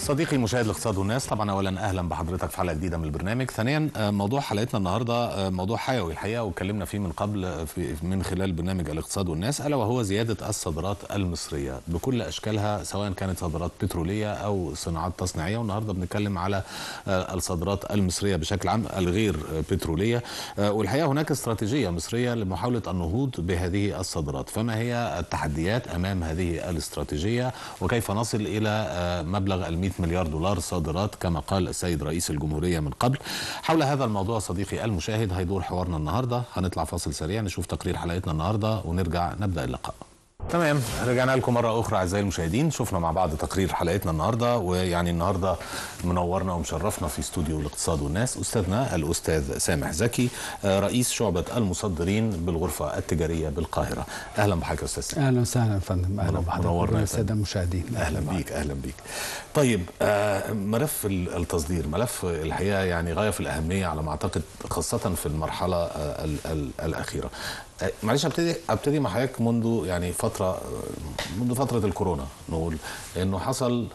صديقي مشاهد الاقتصاد والناس طبعا اولا اهلا بحضرتك في حلقه جديده من البرنامج ثانيا آه، موضوع حلقتنا النهارده آه، موضوع حيوي الحقيقه واتكلمنا فيه من قبل آه، في من خلال برنامج الاقتصاد والناس الا وهو زياده الصادرات المصريه بكل اشكالها سواء كانت صادرات بتروليه او صناعات تصنيعيه والنهارده بنتكلم على آه، الصادرات المصريه بشكل عام الغير آه، بتروليه آه، والحقيقه هناك استراتيجيه مصريه لمحاوله النهوض بهذه الصادرات فما هي التحديات امام هذه الاستراتيجيه وكيف نصل الى آه، مبلغ ال 100 مليار دولار صادرات كما قال السيد رئيس الجمهوريه من قبل حول هذا الموضوع صديقي المشاهد هيدور حوارنا النهارده هنطلع فاصل سريع نشوف تقرير حلقتنا النهارده ونرجع نبدا اللقاء تمام رجعنا لكم مرة أخرى أعزائي المشاهدين شفنا مع بعض تقرير حلقتنا النهاردة ويعني النهاردة منورنا ومشرفنا في استوديو الاقتصاد والناس أستاذنا الأستاذ سامح زكي آه، رئيس شعبة المصدرين بالغرفة التجارية بالقاهرة أهلا بحضرتك يا أستاذ سامح اهلا وسهلا يا فندم اهلا منورنا بحضرتك يا وكل فندم. الساده المشاهدين اهلا بيك اهلا بيك طيب آه ملف ال- التصدير ملف الحقيقه يعني غايه في الاهميه على ما اعتقد خاصه في المرحله آه ال ال الاخيره آه معلش ابتدي ابتدي مع حضرتك منذ يعني فتره آه، منذ فتره الكورونا نقول انه حصل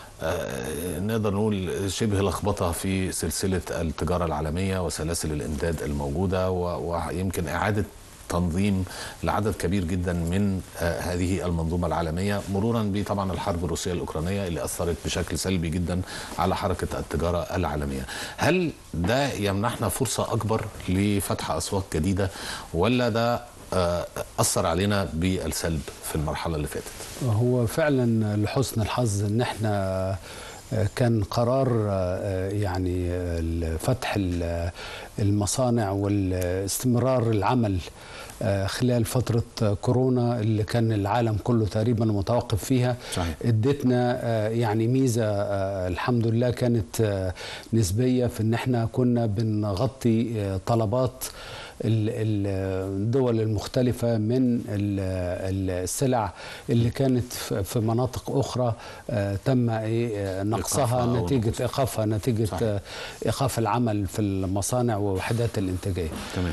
آه، نقدر نقول شبه لخبطه في سلسله التجاره العالميه وسلاسل الامداد الموجوده و- ويمكن اعاده تنظيم لعدد كبير جدا من آه، هذه المنظومه العالميه مرورا بطبعا الحرب الروسيه الاوكرانيه اللي اثرت بشكل سلبي جدا على حركه التجاره العالميه. هل ده يمنحنا فرصه اكبر لفتح اسواق جديده ولا ده آه، اثر علينا بالسلب في المرحله اللي فاتت؟ هو فعلا لحسن الحظ ان احنا آه، كان قرار آه، يعني آه، فتح ال- المصانع والاستمرار العمل آه، خلال فترة كورونا اللي كان العالم كله تقريبا متوقف فيها صحيح. ادتنا آه، يعني ميزة آه، الحمد لله كانت آه، نسبية في ان احنا كنا بنغطي آه، طلبات ال- ال- الدول المختلفة من ال- ال- السلع اللي كانت في في مناطق أخرى آه، تم إيه، آه، نقصها إيقافها أو نتيجة نقصها. إيقافها نتيجة صحيح. آه، إيقاف العمل في المصانع ووحدات الإنتاجية تمام.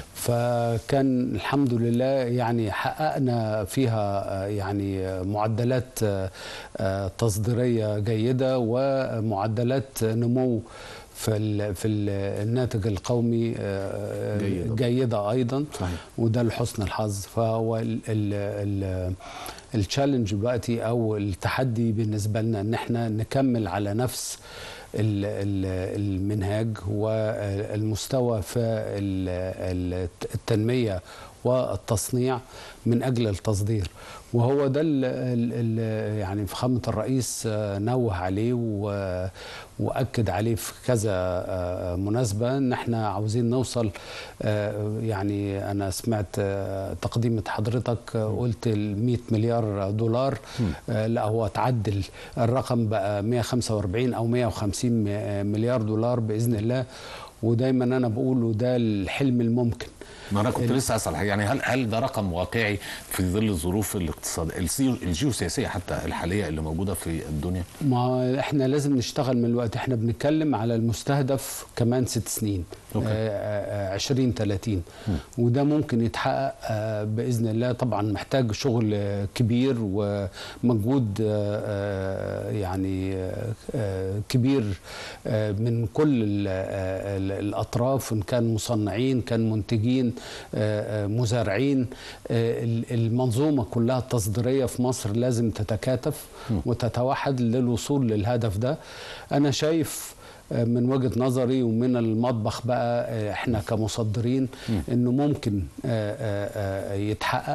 فكان الحمد لله يعني حققنا فيها آه، يعني آه، معدلات آه، آه، تصديرية جيدة ومعدلات نمو في ال- في ال- الناتج القومي آه، جيدة. جيدة أيضا صحيح. وده لحسن الحظ فهو ال ال ال التشالنج دلوقتي او التحدي بالنسبه لنا ان احنا نكمل على نفس ال- ال- المنهاج والمستوى في ال- ال- التنميه والتصنيع من اجل التصدير وهو ده ال ال يعني فخامه الرئيس آه، نوه عليه و- واكد عليه في كذا آه، مناسبه ان احنا عاوزين نوصل آه، يعني انا سمعت آه، تقديمه حضرتك آه، قلت ال 100 مليار دولار آه، لا هو تعدل الرقم بقى 145 او 150 م- مليار دولار باذن الله ودايما انا بقوله ده الحلم الممكن ما انا كنت لسه اسال حاجة، يعني هل هل ده رقم واقعي في ظل الظروف الاقتصاد السيو- الجيوسياسيه حتى الحاليه اللي موجوده في الدنيا؟ ما احنا لازم نشتغل من الوقت احنا بنتكلم على المستهدف كمان ست سنين أوكي. آه، آه، 20 30 وده ممكن يتحقق آه، باذن الله طبعا محتاج شغل آه، كبير ومجهود آه، آه، يعني آه، آه، كبير آه، من كل ال- آه، ال- الاطراف ان كان مصنعين كان منتجين آه، آه، مزارعين آه، ال- المنظومه كلها التصديريه في مصر لازم تتكاتف وتتوحد للوصول للهدف ده انا شايف آه، من وجهه نظري ومن المطبخ بقى آه، احنا كمصدرين انه ممكن آه، آه، آه، يتحقق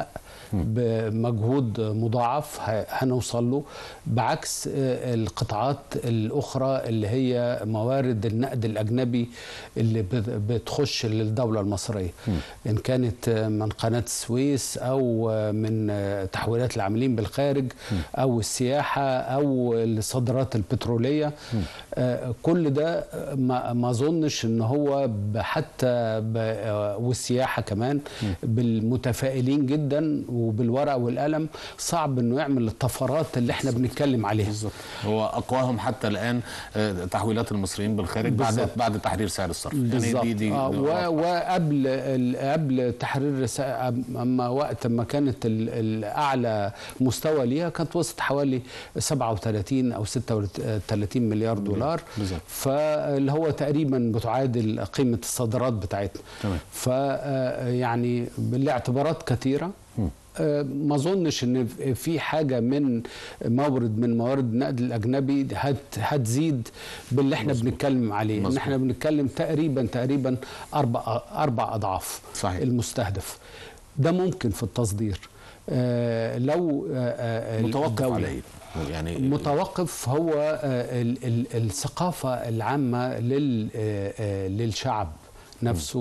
بمجهود مضاعف ه- هنوصل له بعكس آه، القطاعات الاخرى اللي هي موارد النقد الاجنبي اللي بت- بتخش للدوله المصريه ان كانت آه، من قناه السويس او آه، من آه، تحويلات العاملين بالخارج او السياحه او الصادرات البتروليه آه، كل ده آه، ما ما اظنش ان هو ب- حتى ب- آه، والسياحه كمان بالمتفائلين جدا وبالورقه والقلم صعب انه يعمل الطفرات اللي احنا بنتكلم عليها بالظبط هو اقواهم حتى الان آه، تحويلات المصريين بالخارج بعد بالظبط. بعد تحرير سعر الصرف بالظبط دي دي آه دي و- وقبل ال- قبل تحرير الس- اما وقت ما كانت ال- الاعلى مستوى ليها كانت وصلت حوالي 37 او 36 مليار دولار بالظبط. فاللي هو تقريبا بتعادل قيمه الصادرات بتاعتنا تمام. ف آه، يعني بالاعتبارات كثيره آه، ما اظنش ان في حاجه من مورد من موارد النقد الاجنبي هت هتزيد باللي احنا بنتكلم عليه ان مظبوط. احنا بنتكلم تقريبا تقريبا اربع اربع اضعاف صحيح. المستهدف ده ممكن في التصدير آه، لو آه، آه، متوقف الدولة- على ايه؟ يعني متوقف هو آه، ال- ال- الثقافة العامة لل- آه، آه، للشعب نفسه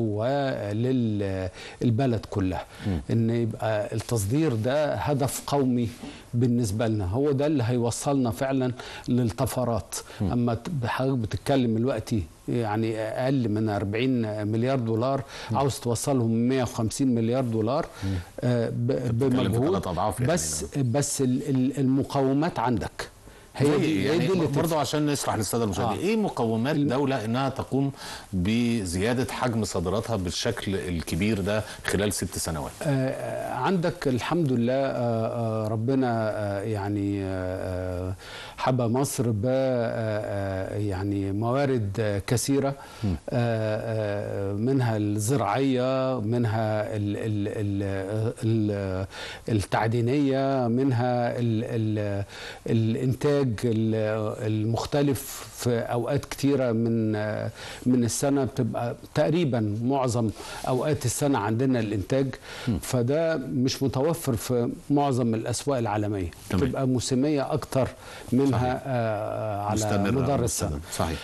وللبلد كلها ان يبقى التصدير ده هدف قومي بالنسبة لنا هو ده اللي هيوصلنا فعلا للطفرات اما ت- حضرتك بتتكلم دلوقتي يعني اقل من 40 مليار دولار عاوز توصلهم 150 مليار دولار آه، ب- بتتكلم في بمجهود ثلاث أضعاف يعني. بس بس ال- ال- المقومات عندك هي هي دي, دي هي يعني دي اللي برضه عشان نشرح للساده المشاهدين آه. ايه مقومات دوله انها تقوم بزياده حجم صادراتها بالشكل الكبير ده خلال ست سنوات آه، عندك الحمد لله آه، آه، ربنا آه، يعني آه، آه، حبى مصر ب آه، آه، يعني موارد آه، كثيره آه، آه، منها الزراعيه منها ال- ال- ال- ال- التعدينيه منها ال- ال- الانتاج ال- المختلف في اوقات كتيره من آه، من السنه بتبقى تقريبا معظم اوقات السنه عندنا الانتاج فده مش متوفر في معظم الاسواق العالميه تمام. بتبقى موسميه اكتر منها صحيح. آه، على مستمرة مدار أو السنه مستمرة. صحيح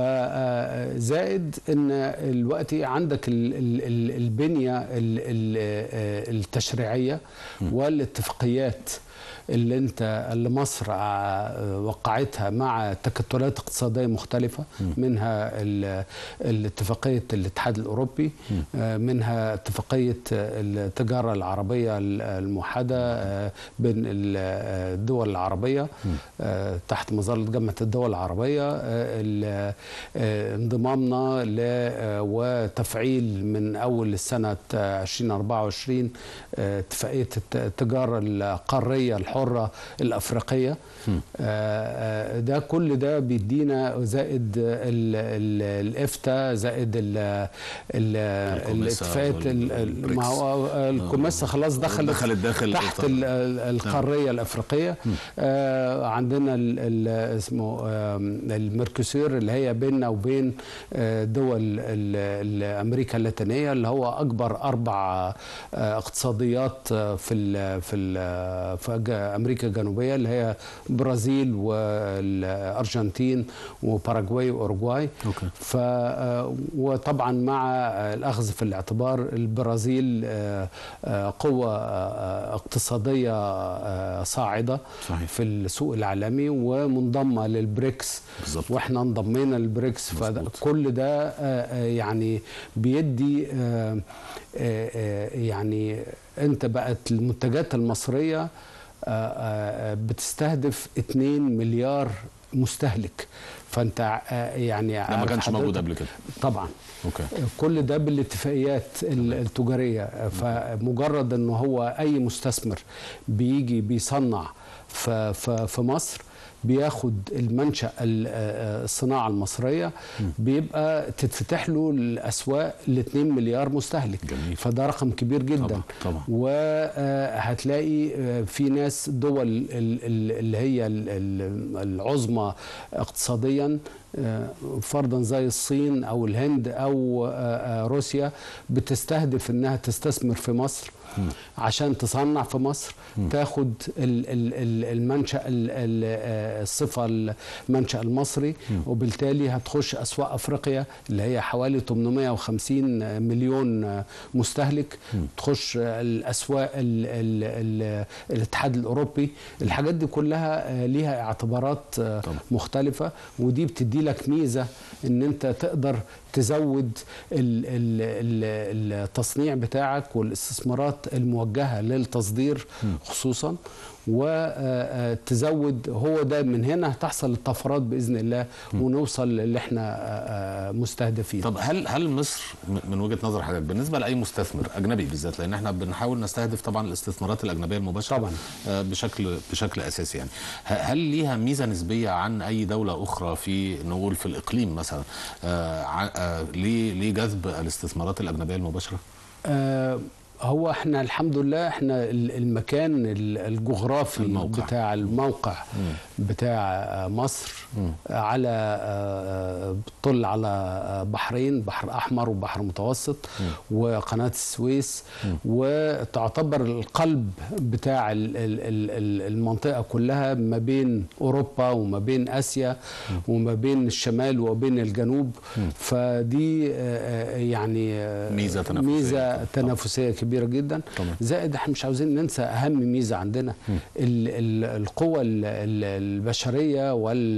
فزائد ان الوقت عندك ال- ال- ال- البنيه ال- ال- آه، التشريعيه والاتفاقيات اللي انت اللي مصر آه، وقعتها مع تكتلات اقتصاديه مختلفه منها ال- الاتفاقيه الاتحاد الاوروبي آه، منها اتفاقيه التجاره العربيه الموحده آه، بين ال- آه، الدول العربيه آه، تحت مظله جامعه الدول العربيه آه، ال- آه، انضمامنا ل آه، وتفعيل من اول السنه آه، 2024 آه، اتفاقيه الت- التجاره القاريه الحره الافريقيه آه، آه، ده كل ده بيدينا زائد ال- ال- الافتا زائد ال- ال- الكوميسا الاتفاقات ال- ال- والبريكس. ما هو الكوميسا خلاص دخلت دخلت داخل تحت الإطار. ال- ال- القاريه الافريقيه آه عندنا ال ال اسمه آم، الميركوسور اللي هي بيننا وبين آه، دول ال- ال- امريكا اللاتينيه اللي هو اكبر اربع آه، اقتصاديات آه، في ال في ال في جا- امريكا الجنوبيه اللي هي برازيل والارجنتين وباراغواي واوروغواي أوكي. ف آه، وطبعا مع آه، الاخذ في الاعتبار البرازيل آه، آه، قوه آه، اقتصاديه آه، صاعده صحيح. في السوق العالمي ومنضمه للبريكس بالظبط. واحنا انضمينا للبريكس مظبوط. فكل ده آه، آه، يعني بيدي آه، آه، آه، يعني انت بقت المنتجات المصريه آه، آه، بتستهدف 2 مليار مستهلك فانت آه، يعني ده ما عارف كانش موجود حضرتك- قبل كده طبعا اوكي كل ده بالاتفاقيات ال- التجاريه فمجرد ان هو اي مستثمر بيجي بيصنع ف- ف- في مصر بياخد المنشأ ال- آه، الصناعة المصرية بيبقى تتفتح له الأسواق ل 2 مليار مستهلك جميل. فده رقم كبير جدا طبعا، طبعا. وهتلاقي في ناس دول ال- ال- اللي هي ال- ال- العظمى اقتصاديا آه، فرضا زي الصين او الهند او آه، آه، روسيا بتستهدف انها تستثمر في مصر عشان تصنع في مصر تاخد ال- ال- ال- المنشا ال- ال- آه، الصفه المنشا المصري وبالتالي هتخش اسواق افريقيا اللي هي حوالي 850 مليون مستهلك تخش الاسواق ال ال ال الاتحاد الاوروبي الحاجات دي كلها آه، ليها اعتبارات آه، طبعا. مختلفه ودي بتدي لك ميزه ان انت تقدر تزود ال- ال- ال- التصنيع بتاعك والاستثمارات الموجهه للتصدير خصوصا وتزود هو ده من هنا هتحصل الطفرات باذن الله ونوصل اللي احنا آه، آه، مستهدفين طب هل هل مصر م- من وجهه نظر حضرتك بالنسبه لاي مستثمر اجنبي بالذات لان احنا بنحاول نستهدف طبعا الاستثمارات الاجنبيه المباشره طبعاً. آه، بشكل بشكل اساسي يعني ه- هل ليها ميزه نسبيه عن اي دوله اخرى في نقول في الاقليم مثلا آه، ع- آه، ل- لجذب الاستثمارات الاجنبيه المباشره؟ آه، هو احنا الحمد لله احنا ال- المكان ال- الجغرافي الموقع. بتاع الموقع بتاع آه، مصر آه، على آه، بتطل على آه، بحرين بحر احمر وبحر متوسط وقناه السويس وتعتبر القلب بتاع ال- ال- ال- ال- المنطقه كلها ما بين اوروبا وما بين اسيا وما بين الشمال وبين الجنوب فدي آه، آه، يعني آه، ميزة تنافسية. ميزه تنافسيه كبيره جدا طبعا. زائد احنا مش عاوزين ننسى اهم ميزه عندنا ال- ال- القوى ال- ال- البشريه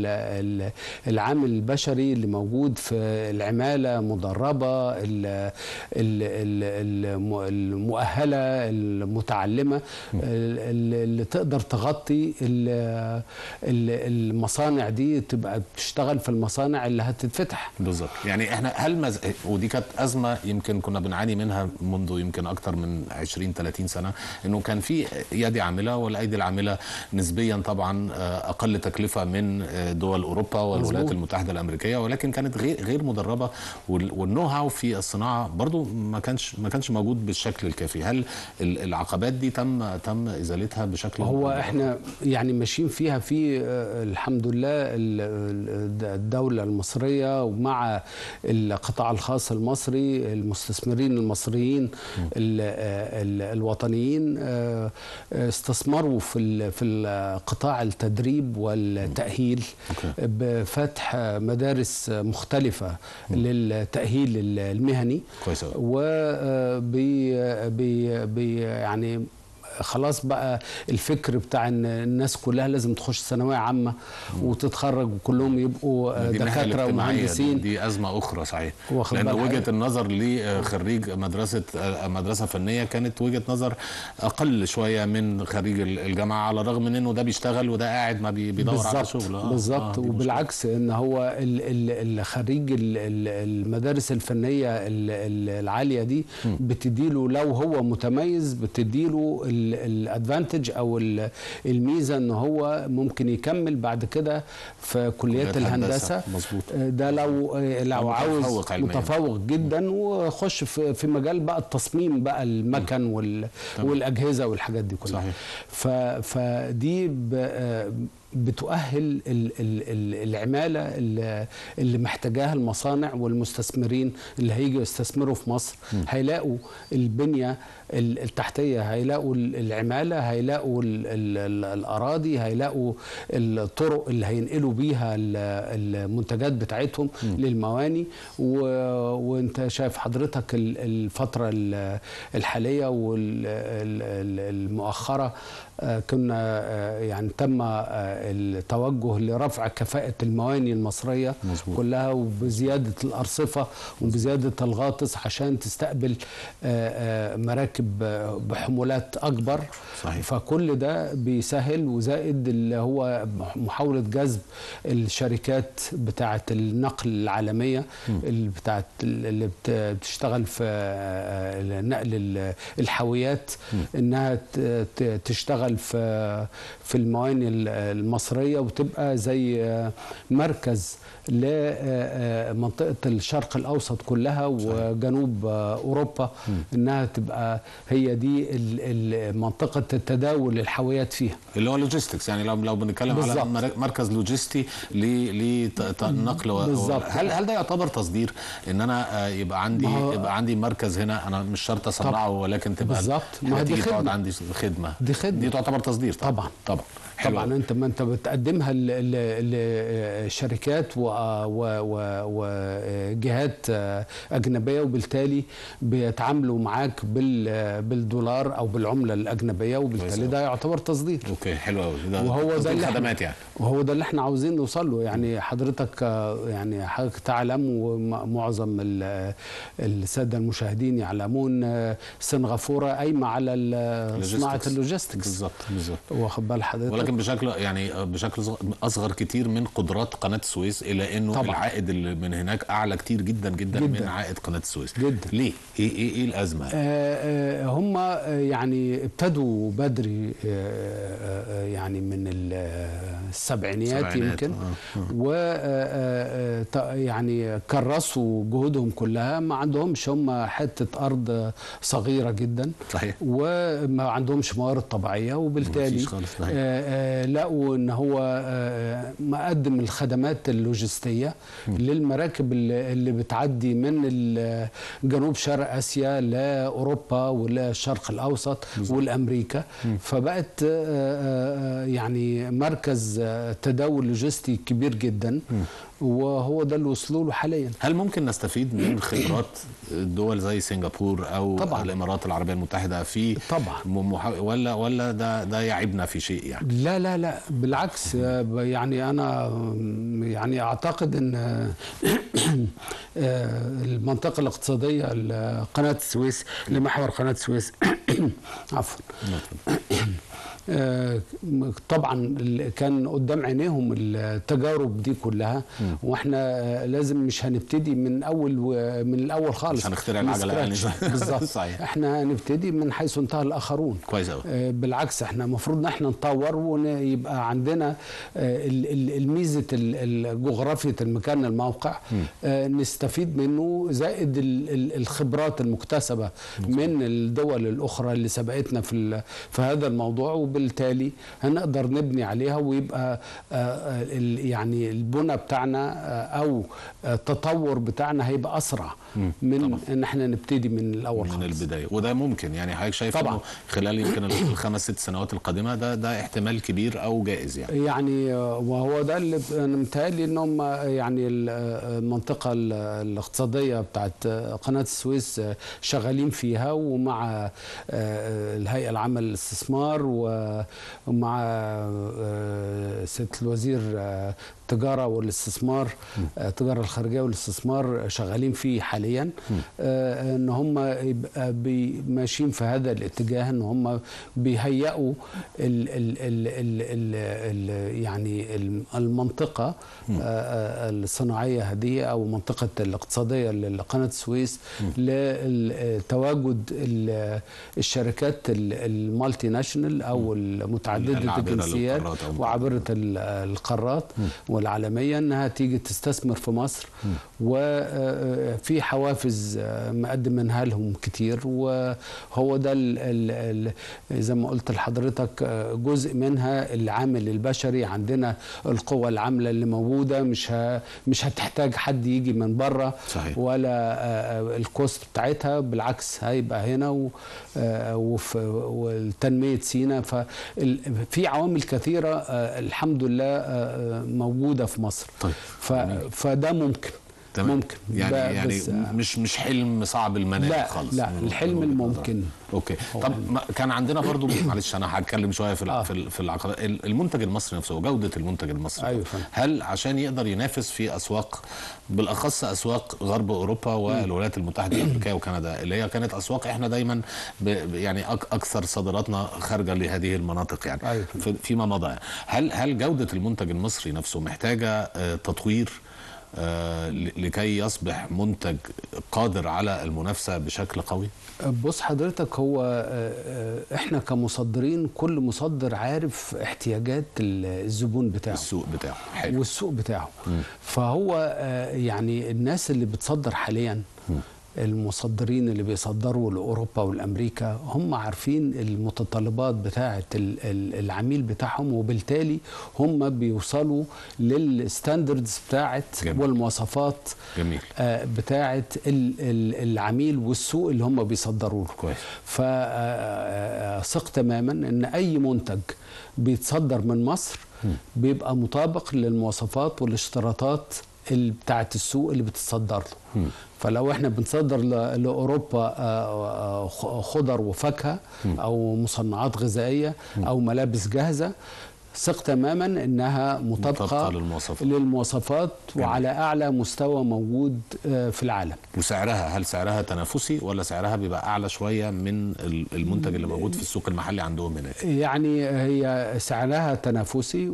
والعامل البشري اللي موجود في العماله مدربه ال- ال- ال- الم- المؤهله المتعلمه ال- اللي تقدر تغطي ال- ال- المصانع دي تبقى بتشتغل في المصانع اللي هتتفتح بالظبط يعني احنا هل مز... ودي كانت ازمه يمكن كنا بنعاني منها منذ يمكن اكتر من 20 30 سنه انه كان في يد عامله والايدي العامله نسبيا طبعا آه، اقل تكلفه من آه، دول اوروبا والولايات مظبوط. المتحده الامريكيه ولكن كانت غير غير مدربه وال- والنو هاو في الصناعه برضو ما كانش ما كانش موجود بالشكل الكافي هل ال- العقبات دي تم تم ازالتها بشكل هو مباشر؟ احنا يعني ماشيين فيها في آه، الحمد لله ال- ال- الدولة المصرية ومع القطاع الخاص المصري المستثمرين المصريين ال- آه، ال- الوطنيين آه، استثمروا في ال- في القطاع التدريب والتأهيل أوكي. بفتح مدارس مختلفة للتأهيل المهني كويس أوي. وبي بي بي يعني خلاص بقى الفكر بتاع ان الناس كلها لازم تخش ثانويه عامه وتتخرج وكلهم يبقوا دي الناحية دكاتره الاجتماعية ومهندسين دي, دي ازمه اخرى صحيح واخد لان بال وجهه حضرتك؟ النظر لخريج مدرسه مدرسه فنيه كانت وجهه نظر اقل شويه من خريج الجامعه على الرغم من انه ده بيشتغل وده قاعد ما بي- بيدور على بالظبط شغل آه، بالظبط آه، دي مشكلة. وبالعكس ان هو ال- ال- الخريج ال- ال- المدارس الفنيه ال- ال- العاليه دي بتديله لو هو متميز بتديله الادفانتج او ال- الميزه ان هو ممكن يكمل بعد كده في كليات كليات هندسة، الهندسه مظبوط. ده لو لو أو عاوز متفوق علمياً. متفوق جدا وخش في في مجال بقى التصميم بقى المكن وال والاجهزه والحاجات دي كلها صحيح. ف فدي ب- بتؤهل ال- ال- ال- العماله اللي اللي محتاجاها المصانع والمستثمرين اللي هيجوا يستثمروا في مصر هيلاقوا البنيه ال- التحتيه هيلاقوا ال- العماله هيلاقوا ال- ال- ال- الاراضي هيلاقوا الطرق اللي هينقلوا بيها ال- المنتجات بتاعتهم للمواني و- وانت شايف حضرتك ال- الفتره ال- الحاليه والمؤخره كنا آه، يعني تم آه، التوجه لرفع كفاءة المواني المصرية مظبوط. كلها وبزيادة الأرصفة وبزيادة الغاطس عشان تستقبل آه، آه، مراكب آه، بحمولات أكبر صحيح. فكل ده بيسهل وزائد اللي هو محاولة جذب الشركات بتاعة النقل العالمية اللي بتاعة اللي بت- بتشتغل في آه، نقل ال- الحاويات انها ت- ت- تشتغل في في المواني ال- المصرية وتبقى زي آه، مركز لمنطقة الشرق الأوسط كلها وجنوب آه، أوروبا إنها تبقى هي دي ال- ال- منطقة التداول الحاويات فيها اللي هو لوجيستكس يعني لو لو بنتكلم على بالظبط. مر- مركز لوجستي لنقل و... بالظبط. هل هل ده يعتبر تصدير ان انا آه، يبقى عندي ما هو- يبقى عندي مركز هنا انا مش شرط اصنعه ولكن تبقى بالظبط. ما حاجة هي دي تيجي تقعد خدمة. عندي خدمه دي خدمة. دي تعتبر تصدير طبعا طبعا. طبعا حلو طبعا أوي. انت ما انت بتقدمها لشركات وجهات اجنبيه وبالتالي بيتعاملوا معاك بال- بالدولار او بالعمله الاجنبيه كويس وبالتالي أوي. ده يعتبر تصدير اوكي حلو قوي ده وهو ده قصدي اللي احنا- الخدمات يعني وهو ده اللي احنا عاوزين نوصل له يعني حضرتك آه، يعني حضرتك تعلم ومعظم ال- الساده المشاهدين يعلمون آه، سنغافوره قايمه على ال- صناعه Logistics. اللوجيستكس بالظبط بالظبط واخد بال حضرتك ولكن بشكل يعني بشكل صغ- اصغر كتير من قدرات قناه السويس الى انه طبعاً. العائد اللي من هناك اعلى كتير جدا جدا, جداً. من عائد قناه السويس جداً. ليه؟ ايه ايه, إيه الازمه؟ يعني؟ آه، آه، هم آه، يعني ابتدوا بدري آه، آه، آه، يعني من ال- السبعينيات السبعينات، يمكن آه، آه. و آه، آه، ت- يعني كرسوا جهودهم كلها ما عندهمش هم حته ارض صغيره جدا صحيح وما عندهمش موارد طبيعيه وبالتالي مفيش خالص، صحيح. آه، آه، لقوا ان هو آه، مقدم الخدمات اللوجستيه للمراكب اللي اللي بتعدي من ال- جنوب شرق اسيا لاوروبا وللشرق الاوسط والامريكا فبقت آه، آه، يعني مركز آه، تداول لوجستي كبير جدا وهو ده اللي وصلوا له حاليا هل ممكن نستفيد من خبرات دول زي سنغافور او طبعاً. الامارات العربيه المتحده في طبعا م- محا- ولا ولا ده ده يعيبنا في شيء يعني لا لا لا بالعكس آه، ب- يعني انا آم، يعني اعتقد ان آه، آه، المنطقه الاقتصاديه لقناه السويس لمحور قناه السويس عفوا آه، طبعا ال- كان قدام عينيهم التجارب دي كلها واحنا آه، لازم مش هنبتدي من اول و- من الاول خالص مش هنخترع من العجلة يعني. scratch. بالظبط صحيح. احنا هنبتدي من حيث انتهى الاخرون كويس قوي آه، بالعكس احنا المفروض ان احنا نطور ويبقى عندنا آه، ال- ال- الميزه ال- ال- جغرافيه المكان الموقع آه، نستفيد منه زائد ال- ال- الخبرات المكتسبه من الدول الاخرى اللي سبقتنا في ال- في هذا الموضوع وبالتالي هنقدر نبني عليها ويبقى آه، آه، ال- يعني البنى بتاعنا آه، او آه، التطور بتاعنا هيبقى اسرع من ان احنا نبتدي من الاول من خالص البدايه وده ممكن يعني حضرتك شايف طبعاً. انه خلال يمكن الخمس ست سنوات القادمه ده ده احتمال كبير او جائز يعني يعني آه، وهو ده اللي ب- انا متهيألي ان هم يعني ال- آه، المنطقه ال- الاقتصاديه بتاعت آه، قناه السويس آه، شغالين فيها ومع آه، آه، الهيئه العامه للاستثمار و- ومع آه، سياده الوزير آه، التجاره والاستثمار آه، التجاره الخارجيه والاستثمار شغالين فيه حاليا آه، ان هم يبقى بي- ماشيين في هذا الاتجاه ان هم بيهيئوا ال ال ال ال ال ال يعني ال- المنطقه آه، آه، الصناعيه هذه او منطقه الاقتصاديه لقناه السويس لتواجد ال- الشركات ال- المالتي ناشونال او المتعدده العابرة الجنسيات للقارات أو وعابره ال- القارات والعالميه انها تيجي تستثمر في مصر وفي حوافز آه، مقدمينها لهم كتير وهو ده ال ال ال زي ما قلت لحضرتك آه، جزء منها العامل البشري عندنا القوى العامله اللي موجوده مش ه- مش هتحتاج حد يجي من بره صحيح. ولا آه، آه، الكوست بتاعتها بالعكس هيبقى هنا و- آه، وفي وتنميه سينا ففي عوامل كثيره آه، الحمد لله آه، آه، موجوده في مصر طيب ف فده ممكن تمام ممكن يعني ده يعني بس، آه، مش مش حلم صعب المنال لا خالص لا من- الحلم من وجهة الممكن نظرك. اوكي طب ما كان عندنا برضو معلش انا هتكلم شويه في آه. آه. في ال- في العقار ال- المنتج المصري نفسه جوده المنتج المصري أيوة فهمت. هل عشان يقدر ينافس في اسواق بالاخص اسواق غرب اوروبا والولايات المتحده الامريكيه وكندا اللي هي كانت اسواق احنا دايما ب ب- يعني أك اكثر صادراتنا خارجه لهذه المناطق يعني أيوة. في- فيما مضى يعني. هل هل جوده المنتج المصري نفسه محتاجه آه، تطوير آه، ل- لكي يصبح منتج قادر على المنافسه بشكل قوي؟ بص حضرتك هو آه، آه، احنا كمصدرين كل مصدر عارف احتياجات ال- الزبون بتاعه السوق بتاعه حلو والسوق بتاعه فهو آه، يعني الناس اللي بتصدر حاليا المصدرين اللي بيصدروا لاوروبا والامريكا هم عارفين المتطلبات بتاعه ال- ال- العميل بتاعهم وبالتالي هم بيوصلوا للستاندردز بتاعه جميل. والمواصفات جميل آه، بتاعه ال- ال- العميل والسوق اللي هم بيصدروا له كويس فثق تماما ان اي منتج بيتصدر من مصر بيبقى مطابق للمواصفات والاشتراطات اللي بتاعه السوق اللي بتتصدر له فلو احنا بنصدر ل- لاوروبا آه، آه، خ- خضر وفاكهه او مصنعات غذائيه او ملابس جاهزه ثق تماما انها مطابقة مطابقه للمواصفات. للمواصفات جميل. وعلى اعلى مستوى موجود آه، في العالم وسعرها هل سعرها تنافسي ولا سعرها بيبقى اعلى شويه من ال- المنتج اللي موجود في السوق المحلي عندهم هناك يعني هي سعرها تنافسي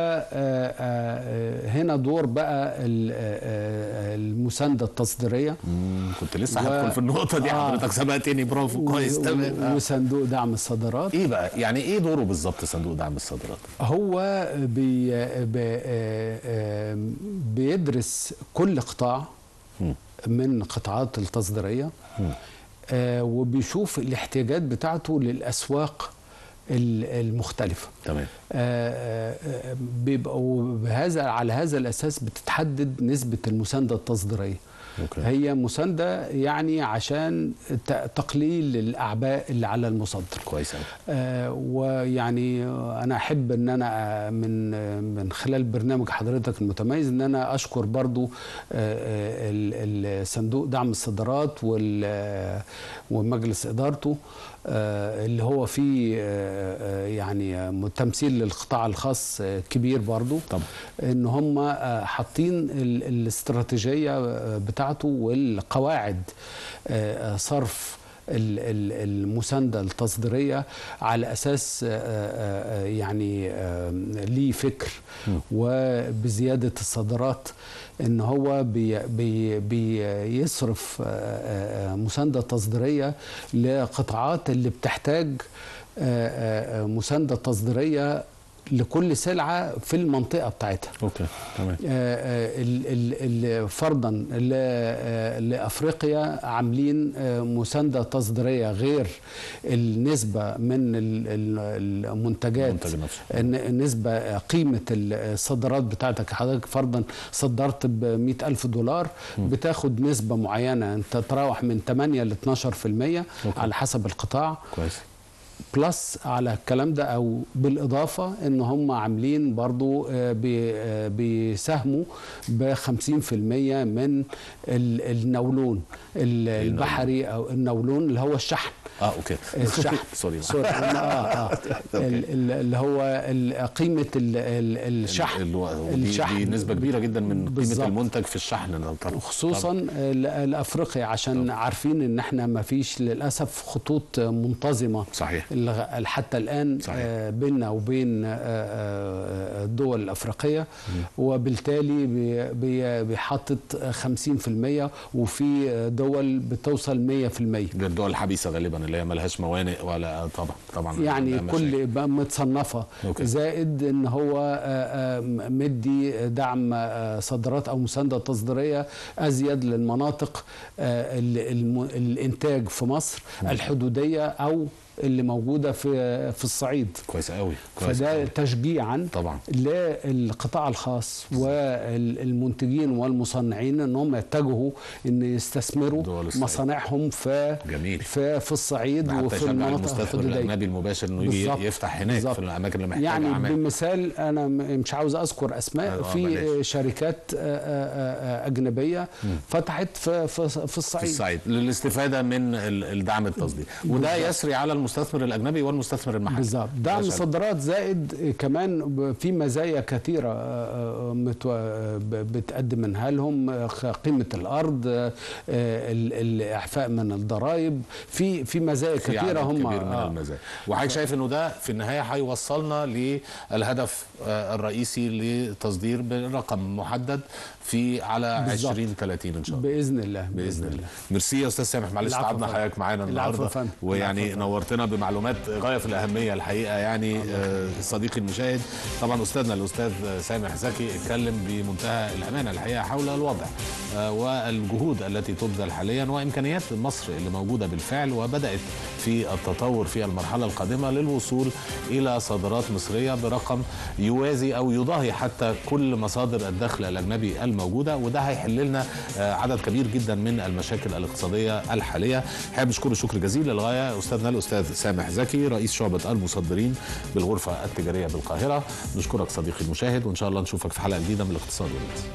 وهنا دور بقى ال- آه، المسانده التصديريه مم، كنت لسه و- هدخل في النقطه دي آه. حضرتك سبقتني برافو كويس و- تمام آه. وصندوق دعم الصادرات ايه بقى يعني ايه دوره بالظبط صندوق دعم الصادرات هو بي بي آه، آه، بيدرس كل قطاع مم. من قطاعات التصديرية آه، وبيشوف الاحتياجات بتاعته للأسواق ال- المختلفة تمام آه، آه، بيبقوا بهذا على هذا الأساس بتتحدد نسبة المساندة التصديرية أوكي. هي مساندة يعني عشان ت- تقليل الأعباء اللي على المصدر كويس قوي آه، ويعني آه، انا احب ان انا آه، من آه، من خلال برنامج حضرتك المتميز ان انا اشكر برضو آه، آه، ال- الصندوق دعم الصادرات وال- آه، ومجلس ادارته آه، اللي هو فيه آه، آه، يعني آه، تمثيل للقطاع الخاص آه، كبير برضو طبعا. ان هم آه، حاطين ال- الاستراتيجيه آه، بتاعته والقواعد آه، آه، صرف ال- ال- المسانده التصديريه على اساس آه، آه، آه، يعني آه، ليه فكر وبزياده الصادرات ان هو بي بي بيصرف آه، آه، آه، مسانده تصديريه لقطاعات اللي بتحتاج آه، آه، آه، مسانده تصديريه لكل سلعه في المنطقه بتاعتها اوكي تمام آه، آه، ال- ال- ال- فرضا ل- آه، لافريقيا عاملين آه، مسانده تصديريه غير النسبه من ال- ال- المنتجات المنتج نفسه. الن- نسبه قيمه الصادرات بتاعتك حضرتك فرضا صدرت ب ألف دولار بتاخد نسبه معينه انت تتراوح من 8 ل 12% أوكي. على حسب القطاع كويس بلس على الكلام ده او بالاضافه ان هم عاملين برضو آه، بي- آه، بيساهموا ب 50% من ال- النولون ال- البحري او النولون اللي هو الشحن اه اوكي الشحن سوري سوري اه اه ال- ال- اللي هو ال- قيمه ال- ال- الشحن ال- ودي دي نسبه كبيره جدا من قيمه بالظبط. المنتج في الشحن ده طبعا خصوصا ال- الافريقيا عشان عارفين ان احنا ما فيش للاسف خطوط منتظمه صحيح. الغ- حتى الان صحيح. آه، بيننا وبين آه، آه، الدول الافريقيه وبالتالي بي- بي- بيحطط 50% وفي دول بتوصل 100% دي الدول الحبيسه غالبا اللي هي ملهاش موانئ ولا طبعا طبعا يعني عندها مشاكل. كل بقى متصنفه أوكي. زائد ان هو آه، آه، مدي دعم آه، صادرات او مسانده تصديريه ازيد للمناطق آه، ال- الم- الانتاج في مصر الحدوديه او اللي موجوده في في الصعيد كويس قوي كويس فده قوي. تشجيعا طبعا. للقطاع الخاص والمنتجين والمصنعين ان هم يتجهوا ان يستثمروا دول الصعيد. مصانعهم في جميل. في في الصعيد حتى وفي يشجع المناطق المستثمر الحدوديه الاجنبي المباشر انه يجي بالظبط. يفتح هناك بالظبط. في الاماكن اللي محتاجه يعني عمال بمثال انا م- مش عاوز اذكر اسماء آه، في بلاش. شركات آه، آه، آه، اجنبيه فتحت في في في في الصعيد الصعيد للاستفاده من ال- الدعم التصديري وده يسري على المستثمر الاجنبي والمستثمر المحلي بالظبط دعم عشان- الصادرات زائد كمان ب- في مزايا كثيره آه، آه، متو- آه، ب- بتقدمها لهم آه، قيمه الارض آه، ال- الاعفاء من الضرائب في في مزايا في كثيره عدد هم كبير من آه. المزايا وحضرتك شايف انه ده في النهايه هيوصلنا للهدف آه، الرئيسي لتصدير برقم محدد في على بالظبط. 20 30 ان شاء الله باذن الله باذن الله ميرسي يا استاذ سامح معلش العفو تعبنا يا فندم. حضرتك معانا العفو يا النهارده فندم. ويعني العفو يا فندم. نورتنا بمعلومات غايه في الاهميه الحقيقه يعني آه، صديقي المشاهد طبعا استاذنا الاستاذ سامح زكي اتكلم بمنتهى الامانه الحقيقه حول الوضع آه، والجهود التي تبذل حاليا وامكانيات مصر اللي موجوده بالفعل وبدات في التطور في المرحله القادمه للوصول الى صادرات مصريه برقم يوازي او يضاهي حتى كل مصادر الدخل الاجنبي الموجوده وده هيحل لنا آه، عدد كبير جدا من المشاكل الاقتصاديه الحاليه حابب اشكره شكر جزيل للغايه استاذنا الاستاذ سامح زكي رئيس شعبه المصدرين بالغرفه التجاريه بالقاهره نشكرك صديقي المشاهد وان شاء الله نشوفك في حلقه جديده من الاقتصاد والناس